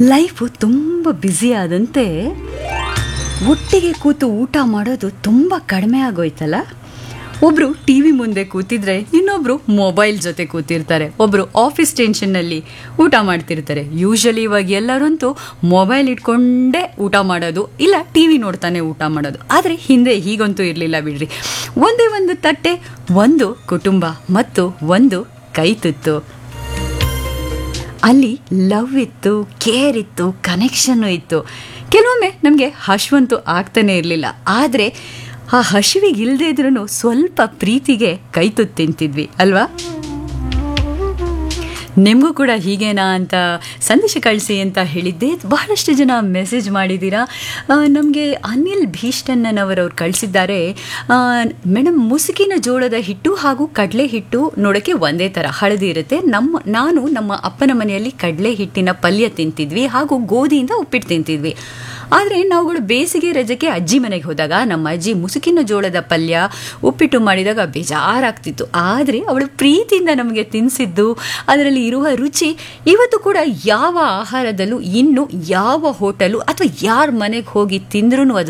life ತುಂಬ busy ಆದಂತೆ ಒಟ್ಟಿಗೆ ಕೂತು ಊಟ ಮಾಡೋದು ತುಂಬ ಕಡಿಮೆ ಆಗೋಯ್ತಲ್ಲ ಒಬ್ರು ಟಿ ವಿ ಮುಂದೆ ಕೂತಿದ್ರೆ ಇನ್ನೊಬ್ರು ಮೊಬೈಲ್ ಜೊತೆ ಕೂತಿರ್ತಾರೆ ಒಬ್ರು ಆಫೀಸ್ ಟೆನ್ಷನ್ನಲ್ಲಿ ಊಟ ಮಾಡ್ತಿರ್ತಾರೆ ಯೂಶಲಿ ಇವಾಗ ಎಲ್ಲರಂತೂ ಮೊಬೈಲ್ ಇಟ್ಕೊಂಡೇ ಊಟ ಮಾಡೋದು ಇಲ್ಲ ಟಿ ವಿ ನೋಡ್ತಾನೆ ಊಟ ಮಾಡೋದು ಆದರೆ ಹಿಂದೆ ಹೀಗಂತೂ ಇರಲಿಲ್ಲ ಬಿಡ್ರಿ ಒಂದೇ ಒಂದು ತಟ್ಟೆ ಒಂದು ಕುಟುಂಬ ಮತ್ತು ಒಂದು ಕೈತುತ್ತು ಅಲ್ಲಿ ಲವ್ ಇತ್ತು ಕೇರ್ ಇತ್ತು ಕನೆಕ್ಷನ್ನು ಇತ್ತು ಕೆಲವೊಮ್ಮೆ ನಮಗೆ ಹಶ್ವಂತೂ ಆಗ್ತಾನೆ ಇರಲಿಲ್ಲ ಆದರೆ ಆ ಹಸಿವಿಗೆ ಇಲ್ಲದೇ ಇದ್ರೂ ಸ್ವಲ್ಪ ಪ್ರೀತಿಗೆ ಕೈ ತುತ್ತು ತಿಂತಿದ್ವಿ ಅಲ್ವಾ ನಿಮಗೂ ಕೂಡ ಹೀಗೇನಾ ಅಂತ ಸಂದೇಶ ಕಳಿಸಿ ಅಂತ ಹೇಳಿದ್ದೆ ಬಹಳಷ್ಟು ಜನ ಮೆಸೇಜ್ ಮಾಡಿದ್ದೀರಾ ನಮಗೆ ಅನಿಲ್ ಭೀಷ್ಟಣ್ಣನವರವ್ರು ಕಳಿಸಿದ್ದಾರೆ ಮೇಡಮ್ ಮುಸುಕಿನ ಜೋಳದ ಹಿಟ್ಟು ಹಾಗೂ ಕಡಲೆ ಹಿಟ್ಟು ನೋಡೋಕ್ಕೆ ಒಂದೇ ಥರ ಹಳದಿ ಇರುತ್ತೆ ನಮ್ಮ ನಾನು ನಮ್ಮ ಅಪ್ಪನ ಮನೆಯಲ್ಲಿ ಕಡಲೆ ಹಿಟ್ಟಿನ ಪಲ್ಯ ತಿಂತಿದ್ವಿ ಹಾಗೂ ಗೋಧಿಯಿಂದ ಉಪ್ಪಿಟ್ಟು ತಿಂತಿದ್ವಿ ಆದರೆ ನಾವುಗಳು ಬೇಸಿಗೆ ರಜಕ್ಕೆ ಅಜ್ಜಿ ಮನೆಗೆ ಹೋದಾಗ ನಮ್ಮ ಅಜ್ಜಿ ಮುಸುಕಿನ ಜೋಳದ ಪಲ್ಯ ಉಪ್ಪಿಟ್ಟು ಮಾಡಿದಾಗ ಬೇಜಾರಾಗ್ತಿತ್ತು ಆದರೆ ಅವಳು ಪ್ರೀತಿಯಿಂದ ನಮಗೆ ತಿನ್ನಿಸಿದ್ದು ಅದರಲ್ಲಿ ಇರುವ ರುಚಿ ಇವತ್ತು ಕೂಡ ಯಾವ ಆಹಾರದಲ್ಲೂ ಇನ್ನು ಯಾವ ಹೋಟೆಲು ಅಥವಾ ಯಾರ ಮನೆಗೆ ಹೋಗಿ ತಿಂದ್ರೂ ಅದು